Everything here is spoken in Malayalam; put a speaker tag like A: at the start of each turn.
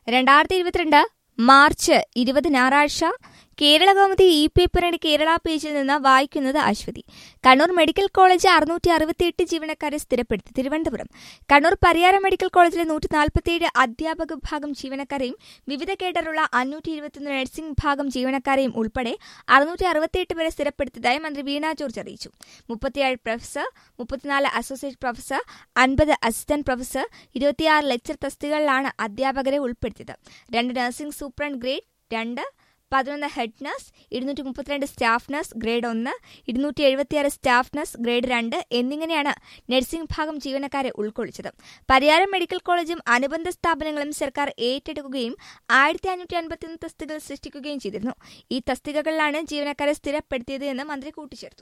A: രണ്ടായിരത്തി ഇരുപത്തിരണ്ട് മാർച്ച് ഇരുപത് ഞായറാഴ്ച കേരള കൗമുദി ഇ പേപ്പറിന്റെ കേരള പേജിൽ നിന്ന് വായിക്കുന്നത് അശ്വതി കണ്ണൂർ മെഡിക്കൽ കോളേജ് അറുന്നൂറ്റി അറുപത്തിയെട്ട് ജീവനക്കാരെ സ്ഥിരപ്പെടുത്തി തിരുവനന്തപുരം കണ്ണൂർ പരിയാരം മെഡിക്കൽ കോളേജിലെ നൂറ്റി നാൽപ്പത്തിയേഴ് അധ്യാപക വിഭാഗം ജീവനക്കാരെയും വിവിധ കേഡറുള്ള അഞ്ഞൂറ്റി ഇരുപത്തിയൊന്ന് നഴ്സിംഗ് വിഭാഗം ജീവനക്കാരെയും ഉൾപ്പെടെ അറുന്നൂറ്റി അറുപത്തിയെട്ട് പേരെ സ്ഥിരപ്പെടുത്തിയതായി മന്ത്രി വീണ ജോർജ് അറിയിച്ചു മുപ്പത്തിയേഴ് പ്രൊഫസർ മുപ്പത്തിനാല് അസോസിയേറ്റ് പ്രൊഫസർ അൻപത് അസിസ്റ്റന്റ് പ്രൊഫസർ ഇരുപത്തിയാറ് ലെക്ചർ തസ്തികകളിലാണ് അധ്യാപകരെ ഉൾപ്പെടുത്തിയത് രണ്ട് നഴ്സിംഗ് സൂപ്രണ്ട് ഗ്രേഡ് രണ്ട് പതിനൊന്ന് ഹെഡ് നഴ്സ് ഇരുന്നൂറ്റി മുപ്പത്തിരണ്ട് സ്റ്റാഫ് നഴ്സ് ഗ്രേഡ് ഒന്ന് ഇരുന്നൂറ്റി എഴുപത്തിയാറ് സ്റ്റാഫ് നഴ്സ് ഗ്രേഡ് രണ്ട് എന്നിങ്ങനെയാണ് നഴ്സിംഗ് വിഭാഗം ജീവനക്കാരെ ഉൾക്കൊള്ളിച്ചത് പരിയാരം മെഡിക്കൽ കോളേജും അനുബന്ധ സ്ഥാപനങ്ങളും സർക്കാർ ഏറ്റെടുക്കുകയും ആയിരത്തി അഞ്ഞൂറ്റി അൻപത്തിയൊന്ന് തസ്തികകൾ സൃഷ്ടിക്കുകയും ചെയ്തിരുന്നു ഈ തസ്തികകളിലാണ് ജീവനക്കാരെ സ്ഥിരപ്പെടുത്തിയത് എന്ന് മന്ത്രി കൂട്ടിച്ചേർത്തു